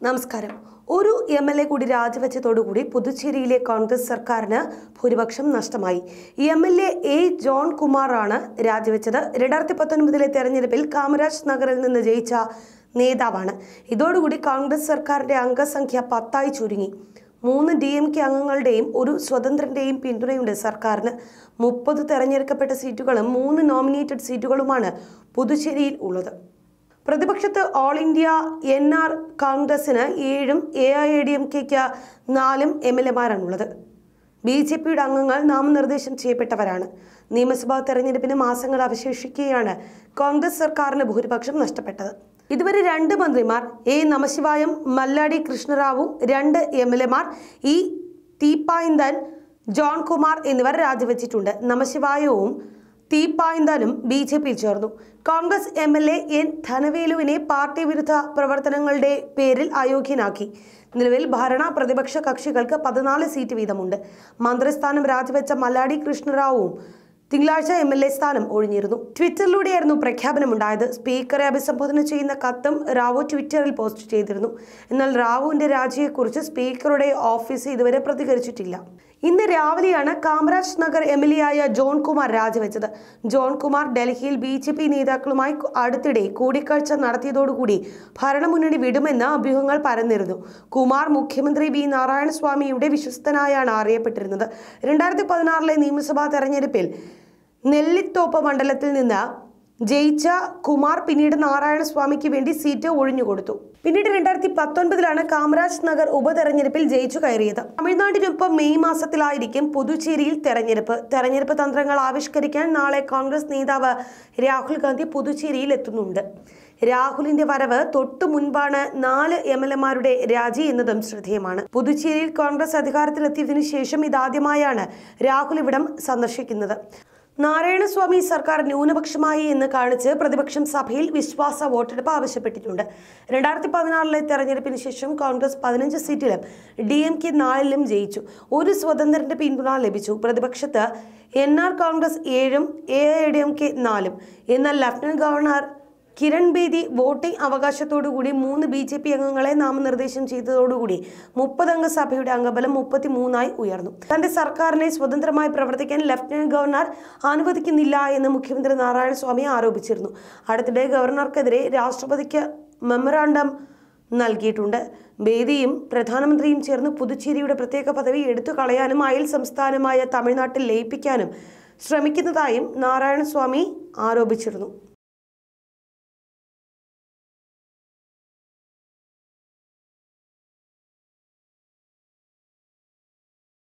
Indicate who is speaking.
Speaker 1: നമസ്കാരം ഒരു M L A കൂടി രാജിവെച്ചതോടുകൂടി പുതുച്ചേരിയിലെ കോൺഗ്രസ് സർക്കാരിന് ഭൂരിപക്ഷം നഷ്ടമായി M L A A John കുമാറാണ് രാജിവെച്ചത് രണ്ടായിരത്തി പത്തൊൻപതിലെ തെരഞ്ഞെടുപ്പിൽ കാമരാജ് നഗറിൽ നിന്ന് ജയിച്ച നേതാവാണ് ഇതോടുകൂടി കോൺഗ്രസ് സർക്കാരിന്റെ അംഗസംഖ്യ പത്തായി ചുരുങ്ങി മൂന്ന് ഡി എം കെ അംഗങ്ങളുടെയും ഒരു സ്വതന്ത്രന്റെയും പിന്തുണയുണ്ട് സർക്കാരിന് മുപ്പത് തെരഞ്ഞെടുക്കപ്പെട്ട സീറ്റുകളും മൂന്ന് നോമിനേറ്റഡ് സീറ്റുകളുമാണ് പുതുച്ചേരിയിൽ ഉള്ളത് പ്രതിപക്ഷത്ത് ഓൾ ഇന്ത്യ എൻ ആർ കോൺഗ്രസിന് ഏഴും A I A D M കെക്ക് നാലും എം എൽ എമാരാണുള്ളത് ബി ജെ പിയുടെ അംഗങ്ങൾ നാമനിർദ്ദേശം ചെയ്യപ്പെട്ടവരാണ് നിയമസഭാ തെരഞ്ഞെടുപ്പിന് മാസങ്ങൾ അവശേഷിക്കെയാണ് കോൺഗ്രസ് സർക്കാരിന് ഭൂരിപക്ഷം നഷ്ടപ്പെട്ടത് ഇതുവരെ രണ്ട് മന്ത്രിമാർ എ നമശിവായം മല്ലാടി കൃഷ്ണറാവു രണ്ട് എം എൽ എമാർ ഇ തീപ്പായന്തൻ ജോൺ കുമാർ എന്നിവർ രാജിവെച്ചിട്ടുണ്ട് നമശിവായവും തീപ്പായന്താനും ബി ജെ പിയിൽ ചേർന്നു Congress M L A N ധനവേലുവിനെ പാർട്ടി വിരുദ്ധ പ്രവർത്തനങ്ങളുടെ പേരിൽ അയോഗ്യനാക്കി നിലവിൽ ഭരണ പ്രതിപക്ഷ കക്ഷികൾക്ക് പതിനാല് സീറ്റ് വീതമുണ്ട് മന്ത്രിസ്ഥാനം രാജിവെച്ച മല്ലാടി കൃഷ്ണറാവുവും തിങ്കളാഴ്ച എം എൽ എ സ്ഥാനം ഒഴിഞ്ഞിരുന്നു ട്വിറ്ററിലൂടെയായിരുന്നു പ്രഖ്യാപനമുണ്ടായത് സ്പീക്കറെ അഭിസംബോധന ചെയ്യുന്ന കത്തും റാവു ട്വിറ്ററിൽ പോസ്റ്റ് ചെയ്തിരുന്നു എന്നാൽ റാവുവിന്റെ രാജിയെക്കുറിച്ച് സ്പീക്കറുടെ ഓഫീസ് ഇതുവരെ പ്രതികരിച്ചിട്ടില്ല ഇന്ന് രാവിലെയാണ് Kamaraj Nagar M L A ആയ ജോൺ കുമാർ രാജിവെച്ചത് ജോൺ കുമാർ ഡൽഹിയിൽ ബി ജെ പി നേതാക്കളുമായി അടുത്തിടെ കൂടിക്കാഴ്ച നടത്തിയതോടുകൂടി ഭരണമുന്നണി വിടുമെന്ന് അഭ്യൂഹങ്ങൾ പരന്നിരുന്നു കുമാർ മുഖ്യമന്ത്രി വി നാരായണസ്വാമിയുടെ വിശ്വസ്തനായാണ് അറിയപ്പെട്ടിരുന്നത് രണ്ടായിരത്തി പതിനാറിലെ നിയമസഭാ തെരഞ്ഞെടുപ്പിൽ നെല്ലിത്തോപ്പ് മണ്ഡലത്തിൽ നിന്ന് ജയിച്ച കുമാർ പിന്നീട് നാരായണസ്വാമിക്ക് വേണ്ടി സീറ്റ് ഒഴിഞ്ഞുകൊടുത്തു പിന്നീട് രണ്ടായിരത്തി പത്തൊൻപതിലാണ് കാമരാജ് നഗർ ഉപതെരഞ്ഞെടുപ്പിൽ ജയിച്ചു കയറിയത് തമിഴ്നാട്ടിനൊപ്പം മെയ് മാസത്തിലായിരിക്കും പുതുച്ചേരിയിൽ തെരഞ്ഞെടുപ്പ് തെരഞ്ഞെടുപ്പ് തന്ത്രങ്ങൾ ആവിഷ്കരിക്കാൻ നാളെ കോൺഗ്രസ് നേതാവ് രാഹുൽ ഗാന്ധി പുതുച്ചേരിയിൽ എത്തുന്നുണ്ട് രാഹുലിന്റെ വരവ് തൊട്ടു മുൻപാണ് നാല് എം എൽ എമാരുടെ രാജി എന്നതും ശ്രദ്ധേയമാണ് പുതുച്ചേരിയിൽ കോൺഗ്രസ് അധികാരത്തിലെത്തിയതിനു ശേഷം ഇതാദ്യമായാണ് രാഹുൽ ഇവിടം സന്ദർശിക്കുന്നത് നാരായണസ്വാമി സർക്കാർ ന്യൂനപക്ഷമായി എന്ന് കാണിച്ച് പ്രതിപക്ഷം സഭയിൽ വിശ്വാസ വോട്ടെടുപ്പ് ആവശ്യപ്പെട്ടിട്ടുണ്ട് രണ്ടായിരത്തി പതിനാറിലെ തെരഞ്ഞെടുപ്പിന് ശേഷം കോൺഗ്രസ് പതിനഞ്ച് സീറ്റിലും ഡി എം കെ നാലിലും ജയിച്ചു ഒരു സ്വതന്ത്രന്റെ പിന്തുണ ലഭിച്ചു പ്രതിപക്ഷത്ത് എൻ ആർ കോൺഗ്രസ് ഏഴും A I D M K നാലും എന്നാൽ lieutenant governor Kiran Bedi voting അവകാശത്തോടുകൂടി മൂന്ന് ബി ജെ പി അംഗങ്ങളെ നാമനിർദ്ദേശം ചെയ്തതോടുകൂടി മുപ്പതംഗ സഭയുടെ അംഗബലം മുപ്പത്തി മൂന്നായി ഉയർന്നു തന്റെ സർക്കാരിനെ സ്വതന്ത്രമായി പ്രവർത്തിക്കാൻ ലഫ്റ്റനന്റ് ഗവർണർ അനുവദിക്കുന്നില്ല എന്ന് മുഖ്യമന്ത്രി നാരായണസ്വാമി ആരോപിച്ചിരുന്നു അടുത്തിടെ ഗവർണർക്കെതിരെ രാഷ്ട്രപതിക്ക് മെമ്മറാണ്ടം നൽകിയിട്ടുണ്ട് ബേദിയും പ്രധാനമന്ത്രിയും ചേർന്ന് പുതുച്ചേരിയുടെ പ്രത്യേക പദവി എടുത്തു കളയാനും അയൽ സംസ്ഥാനമായ തമിഴ്നാട്ടിൽ ലയിപ്പിക്കാനും ശ്രമിക്കുന്നതായും നാരായണസ്വാമി ആരോപിച്ചിരുന്നു